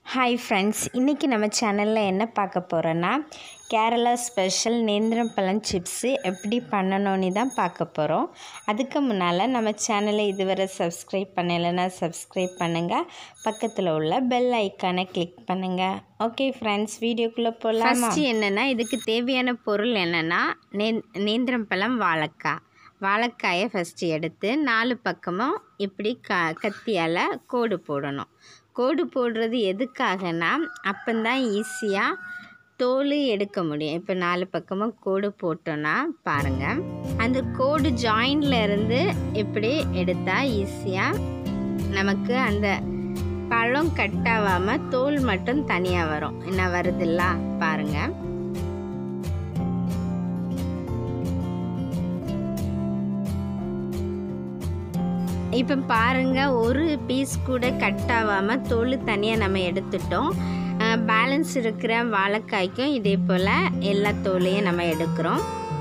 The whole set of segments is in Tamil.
ஹாய் ஃப்ரெண்ட்ஸ் இன்றைக்கி நம்ம சேனலில் என்ன பார்க்க போகிறோன்னா கேரளா ஸ்பெஷல் நேந்திரம் பழம் சிப்ஸு எப்படி பண்ணணும்னு தான் பார்க்க போகிறோம் அதுக்கு முன்னால் நம்ம சேனலை இதுவரை சப்ஸ்கிரைப் பண்ணலைன்னா சப்ஸ்கிரைப் பண்ணுங்கள் பக்கத்தில் உள்ள பெல் ஐக்கானை கிளிக் பண்ணுங்கள் ஓகே ஃப்ரெண்ட்ஸ் வீடியோக்குள்ளே போகலாம் ஃபஸ்ட்டு என்னென்னா இதுக்கு தேவையான பொருள் என்னென்னா நே நேந்திரம் பழம் வாழைக்காய் வாழைக்காயை ஃபஸ்ட்டு எடுத்து நாலு பக்கமும் இப்படி க கத்தியால் கோடு போடணும் கோடு போடுறது எதுக்காகனா அப்போந்தான் ஈஸியாக தோல் எடுக்க முடியும் இப்போ நாலு பக்கமும் கோடு போட்டோன்னா பாருங்கள் அந்த கோடு ஜாயிண்டில் இருந்து இப்படி எடுத்தால் ஈஸியாக நமக்கு அந்த பழம் கட்டாகாமல் தோல் மட்டும் தனியாக வரும் என்ன வருதுல்ல பாருங்கள் இப்போ பாருங்கள் ஒரு பீஸ் கூட கட் ஆகாமல் தோல் தனியாக நம்ம எடுத்துட்டோம் பேலன்ஸ் இருக்கிற வாழைக்காய்க்கும் இதே போல் எல்லா தோலையும் நம்ம எடுக்கிறோம்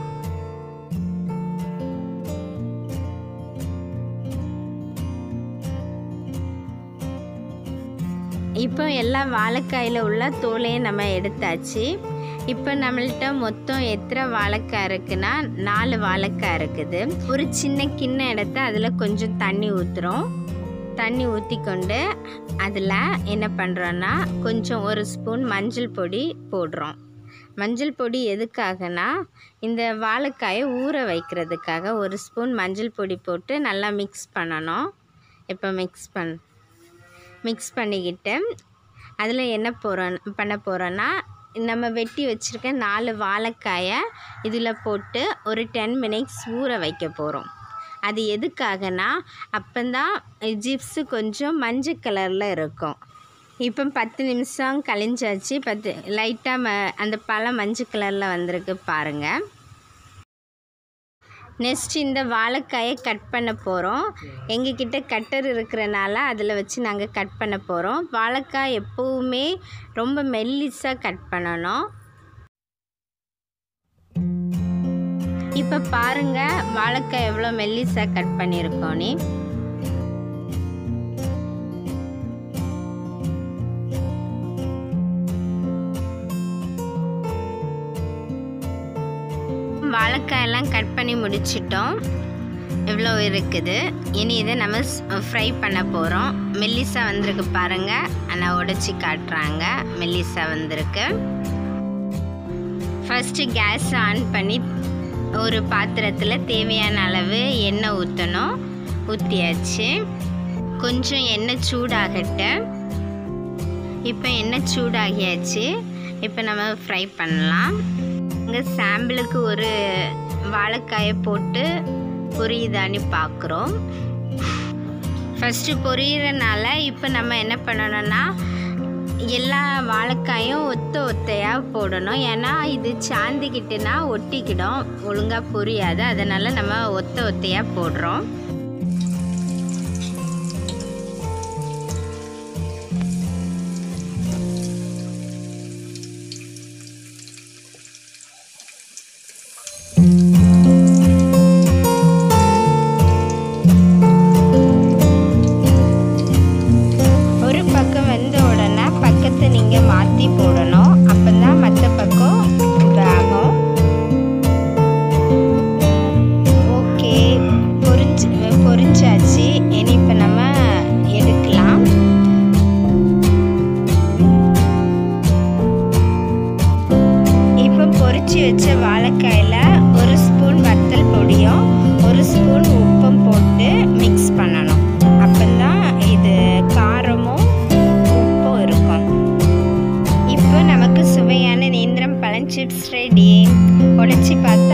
இப்போ எல்லா வாழைக்காயில் உள்ள தோலையும் நம்ம எடுத்தாச்சு இப்போ நம்மள்கிட்ட மொத்தம் எத்தனை வாழைக்காய் இருக்குன்னா நாலு வாழைக்காய் இருக்குது ஒரு சின்ன கிண்ண எடுத்து அதில் கொஞ்சம் தண்ணி ஊற்றுறோம் தண்ணி ஊற்றி கொண்டு அதில் என்ன பண்ணுறோன்னா கொஞ்சம் ஒரு ஸ்பூன் மஞ்சள் பொடி போடுறோம் மஞ்சள் பொடி எதுக்காகனா இந்த வாழைக்காயை ஊற வைக்கிறதுக்காக ஒரு ஸ்பூன் மஞ்சள் பொடி போட்டு நல்லா மிக்ஸ் பண்ணணும் இப்போ மிக்ஸ் பண் மிக்ஸ் பண்ணிக்கிட்டு அதில் என்ன போகிறோம் பண்ண போகிறோன்னா நம்ம வெட்டி வச்சுருக்க நாலு வாழைக்காயை இதில் போட்டு ஒரு டென் மினிட்ஸ் ஊற வைக்க போகிறோம் அது எதுக்காகனா அப்போந்தான் ஜிப்ஸு கொஞ்சம் மஞ்சள் கலரில் இருக்கும் இப்போ பத்து நிமிஷம் கழிஞ்சாச்சு பத்து லைட்டாக ம அந்த பழம் மஞ்சள் கலரில் வந்திருக்கு பாருங்கள் நெக்ஸ்ட் இந்த வாழைக்காயை கட் பண்ண போகிறோம் எங்ககிட்ட கட்டர் இருக்கிறனால அதில் வச்சு நாங்கள் கட் பண்ண போகிறோம் வாழைக்காய் எப்போவுமே ரொம்ப மெல்லிஸாக கட் பண்ணணும் இப்போ பாருங்கள் வாழைக்காய் எவ்வளோ மெல்லிஸாக கட் பண்ணியிருக்கோன்னு வாழைக்காயெல்லாம் கட் பண்ணி முடிச்சிட்டோம் இவ்வளோ இருக்குது இனி இதை நம்ம ஃப்ரை பண்ண போகிறோம் மெல்லிசா வந்திருக்கு பாருங்கள் ஆனால் உடச்சி காட்டுறாங்க மெல்லிசா வந்திருக்கு ஃபஸ்ட்டு கேஸ் ஆன் பண்ணி ஒரு பாத்திரத்தில் தேவையான அளவு எண்ணெய் ஊற்றணும் ஊற்றியாச்சு கொஞ்சம் எண்ணெய் சூடாகட்ட இப்போ எண்ணெய் சூடாகியாச்சு இப்போ நம்ம ஃப்ரை பண்ணலாம் இங்கே சாம்பிளுக்கு ஒரு வாழைக்காயை போட்டு பொரியுதான்னு பார்க்குறோம் ஃபஸ்ட்டு பொரியிறனால இப்போ நம்ம என்ன பண்ணணும்னா எல்லா வாழைக்காயும் ஒத்த ஒத்தையாக போடணும் ஏன்னா இது சாந்திக்கிட்டுனா ஒட்டிக்கிடும் ஒழுங்காக பொரியாது அதனால் நம்ம ஒத்த ஒத்தையாக போடுறோம் ஒரு பக்கம் வெந்த உடனே பக்கத்தை நீங்கள் மாற்றி போடணும் அப்போ தான் மற்ற பக்கம் வேகும் ஓகே பொரிஞ்சு பொரிஞ்சாச்சு இனி இப்போ நம்ம எடுக்கலாம் இப்போ பொரிச்சு வச்ச வாழைக்காயில் ஒரு ஸ்பூன் வத்தல் பொடியும் ஒரு ஸ்பூன் உப்பும் போட்டு மிக்ஸ் பண்ணணும் அப்போதான் இது காரமும் உப்பும் இருக்கும் இப்போ நமக்கு சுவையான நேந்திரம் பழம் சிப்ஸ் ரெடி உடைச்சி பார்த்து